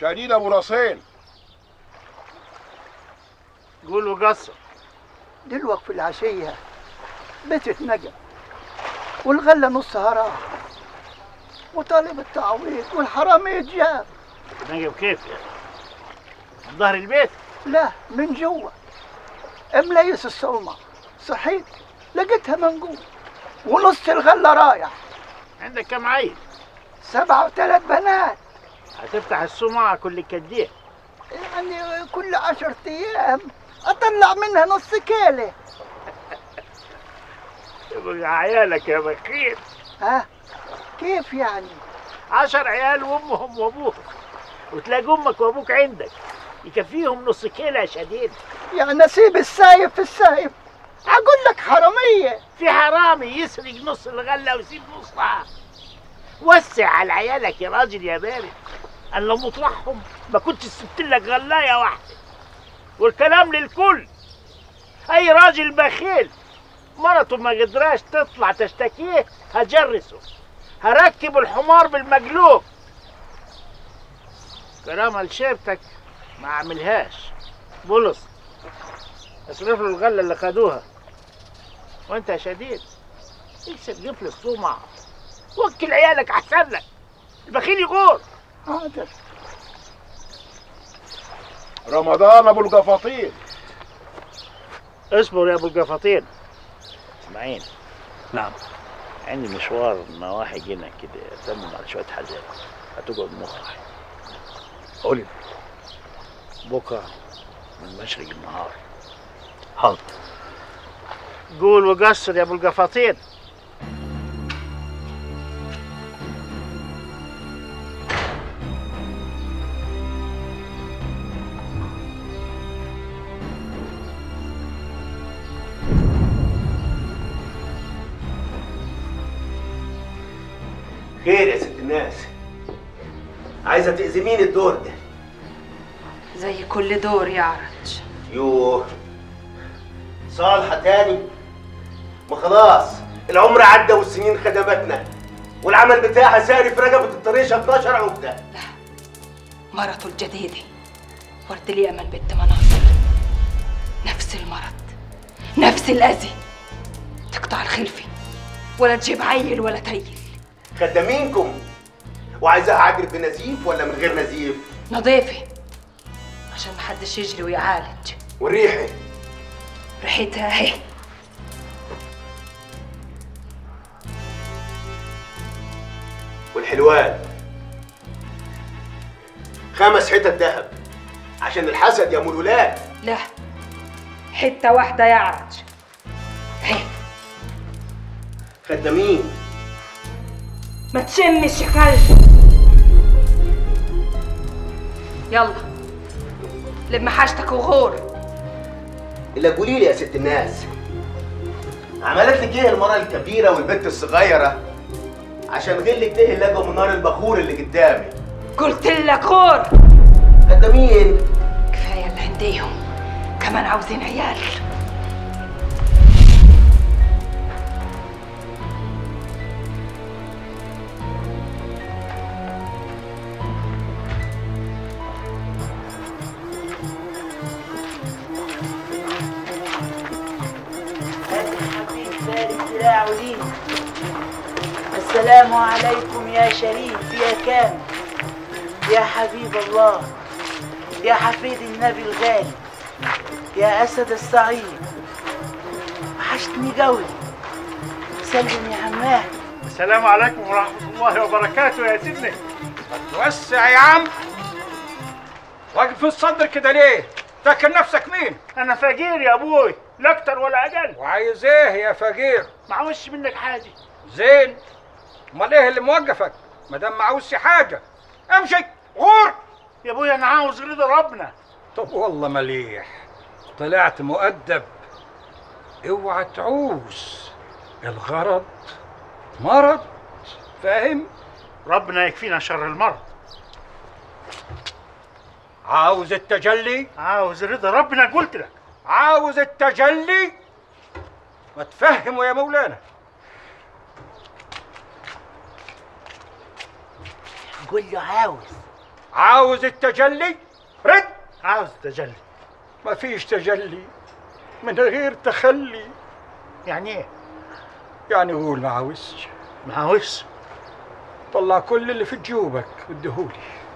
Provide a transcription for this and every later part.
شديد ابو راسين قول وقصر دلوك في العشية بيت اتنقل والغلة نصها راح وطالب التعويض والحرامية جاب نجم كيف يعني من ظهر البيت لا من جوا مليس الصومة صحيت لقيتها منقول ونص الغلة رايح عندك كم عيل سبعة وثلاث بنات هتفتح السمعة كل كديه يعني كل عشرة أيام أطلع منها نص كيلة يبقى عيالك يا بخيل ها كيف يعني عشر عيال وامهم وابوهم وتلاقي امك وابوك عندك يكفيهم نص كيلو يا شديد يعني أسيب السايب في السايب أقول لك حرامية في حرامي يسرق نص الغله ويسيب نصها وسع على عيالك يا راجل يا بارد انا لو مطرحهم ما كنتش سبت لك غلايه واحده والكلام للكل اي راجل بخيل مرته ما قدراش تطلع تشتكيه هجرسه هركب الحمار بالمقلوب كرامة لشيبتك ما عملهاش بولس اصرف له الغلة اللي خدوها وانت يا شديد اكسب قفل الصومعة وكل عيالك احسن لك البخيل يغور حاضر رمضان ابو القفاطين اصبر يا ابو القفاطين اسماعيل نعم عندي مشوار نواحي هنا كده اتمم على شويه حاجات هتقعد مخرج قولي بكره من مشرق النهار حاضر قول وقصر يا ابو القفاطين خير يا ست الناس عايزه تأزميني الدور ده زي كل دور يا عرج يوه صالحة تاني ما خلاص العمر عدى والسنين خدمتنا والعمل بتاعها ساري في رقبة الطريشة 12 عقدة مرته الجديدة ورد لي أمل بنت مناصر نفس المرض نفس الأذى تقطع الخلفة ولا تجيب عيل ولا تيل خدامينكم وعايزاها عجل بنزيف ولا من غير نزيف نظيفة عشان محدش يجري ويعالج والريحة ريحتها اهي والحلوان خمس حتت ذهب عشان الحسد يا ام الولاد لا حتة واحدة يا عرج اهي خدامين ما تشمش يا كلب يلا لم حاجتك وغور اللي قولي لي يا ست الناس عملت لك ايه المرأة الكبيرة والبنت الصغيرة عشان غلك تهي لقوا من نار البخور اللي قدامي قلت لك غور خدامين كفاية اللي عنديهم كمان عاوزين عيال السلام عليكم يا شريف يا كامل يا حبيب الله يا حفيد النبي الغالي يا أسد الصعيد وحشتني قوي سلم يا عماه السلام عليكم ورحمه الله وبركاته يا سيدنا توسع يا عم واقف في الصدر كده ليه؟ فاكر نفسك مين؟ انا فقير يا ابوي لا اكتر ولا اقل وعايز ايه يا فقير؟ معوش منك حاجه زين امال ايه اللي موقفك؟ ما دام معوزش حاجه امشي غور يا ابويا انا عاوز رضا ربنا طب والله مليح طلعت مؤدب اوعى تعوز الغرض مرض فاهم؟ ربنا يكفينا شر المرض عاوز التجلي؟ عاوز رضا ربنا قلت لك عاوز التجلي؟ ما تفهموا يا مولانا قول له عاوز عاوز التجلي رد عاوز تجلي مفيش تجلي من غير تخلي يعني ايه يعني قول ما عاوزش ما عاوزش طلع كل اللي في جيوبك واديهولي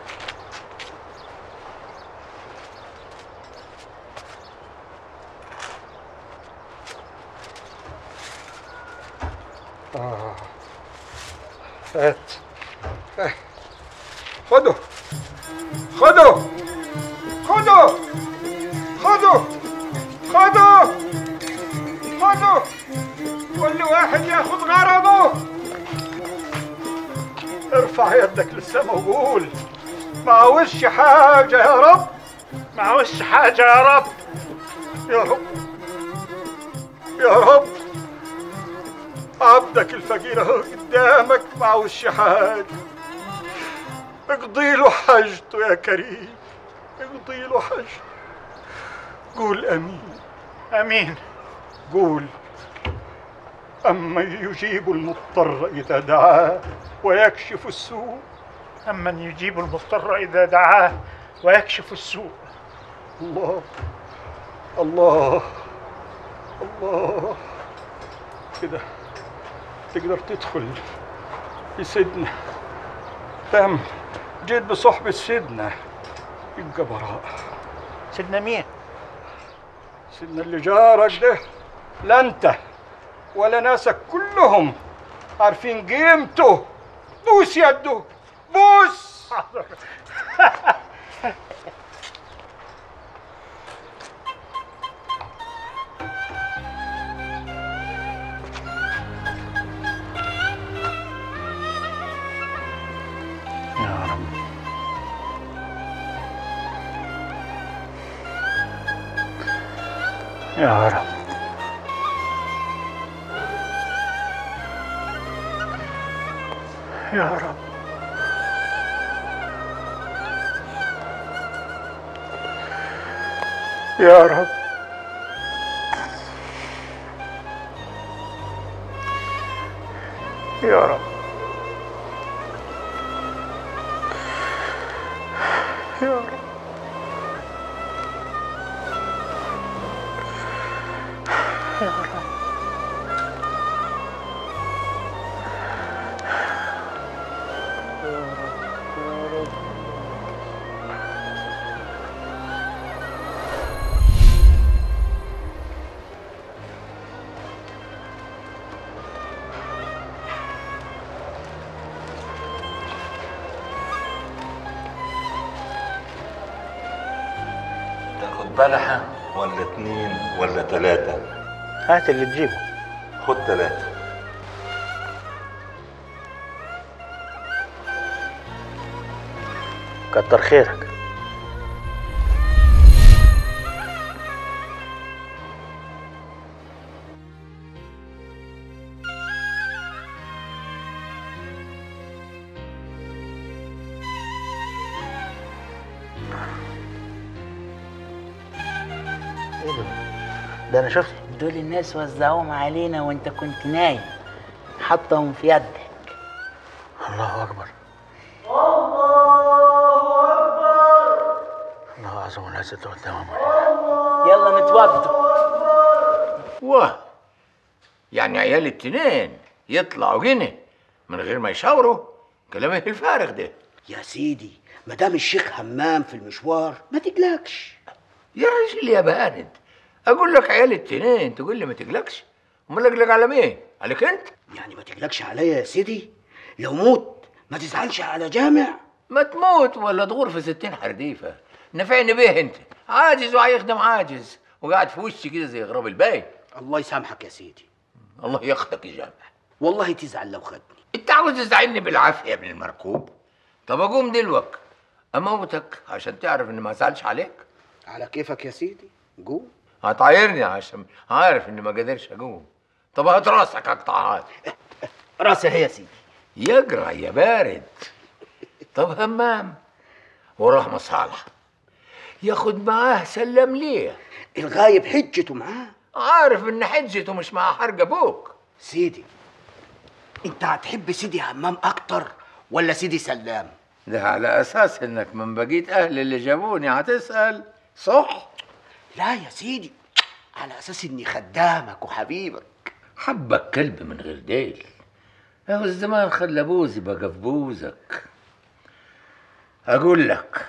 آه. هات آه. خده خده خده خده خده خده كل واحد ياخد غرضه ارفع يدك للسما وقول ما عاوزش حاجة يا رب ما عاوزش حاجة يا رب يا رب يا رب عبدك الفقير اهو قدامك ما عاوزش حاجة اقضي له حاجته يا كريم اقضي له حاجته قول امين امين قول أما يجيب المضطر إذا دعاه ويكشف السوء أمن يجيب المضطر إذا دعاه ويكشف السوء الله الله الله كده تقدر تدخل في سيدنا تم جيت بصحبة سيدنا يبقى براء سيدنا مين؟ سيدنا اللي جارك ده لا انت ولا ناسك كلهم عارفين قيمته بوس يده بوس يا رب يا رب يا رب يا رب يا رب يا رب يا رب تاخد بلحة ولا اتنين ولا تلاتة هات اللي تجيبه خد تلاتة كتر خيرك ايه ده؟ ده انا شفت دول الناس وزعوهم علينا وانت كنت نايم حطهم في يدك الله اكبر الله اعظم الناس اللي قدامهم يلا نتوضوا واه يعني عيال التنين يطلعوا هنا من غير ما يشاوروا كلام ايه الفارغ ده يا سيدي ما دام الشيخ همام في المشوار ما تقلقش يا راجل يا بارد اقول لك عيال التنين تقول لي ما تقلقش امال اقلق على مين عليك انت يعني ما تقلقش عليا يا سيدي لو موت ما تزعلش على جامع ما تموت ولا تغور في ستين حرديفه نفعني بيه انت عاجز وهيخدم عاجز وقاعد في وشي كده زي غراب الباي الله يسامحك يا سيدي الله ياخدك يا جامع والله تزعل لو خدني انت عاوز تزعلني بالعافيه يا ابن المركوب طب اقوم دلوك اموتك عشان تعرف اني ما ازعلش عليك على كيفك يا سيدي قوم هتعايرني عشان عارف اني ما قادرش اقوم طب هات راسك اقطعها راسي هي يا سيدي يجرى يا بارد طب همام ورحمة صالح ياخد معاه سلم ليه الغايب حجته معاه عارف ان حجته مش مع حرق ابوك سيدي انت هتحب سيدي همام اكتر ولا سيدي سلام ده على اساس انك من بقيت اهل اللي جابوني هتسال صح لا يا سيدي على اساس اني خدامك وحبيبك حبك كلب من غير ديل اهو الزمان خلى بوزي بقى في بوزك اقول لك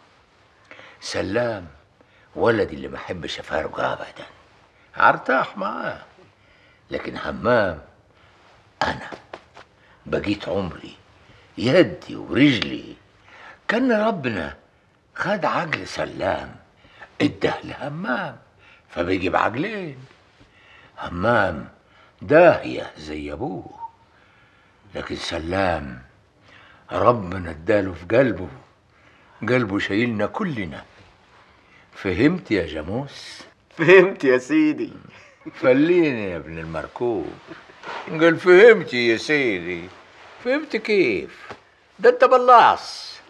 سلام ولدي اللي ما احبش افارقه ابدا ارتاح معاه لكن همام انا بقيت عمري يدي ورجلي كان ربنا خد عقل سلام اداه لهمام فبيجي بعقلين همام داهية زي أبوه لكن سلام ربنا اداله في قلبه قلبه شايلنا كلنا فهمت يا جاموس فهمت يا سيدي فليني يا ابن المركوب قال فهمت يا سيدي فهمت كيف ده انت بلاص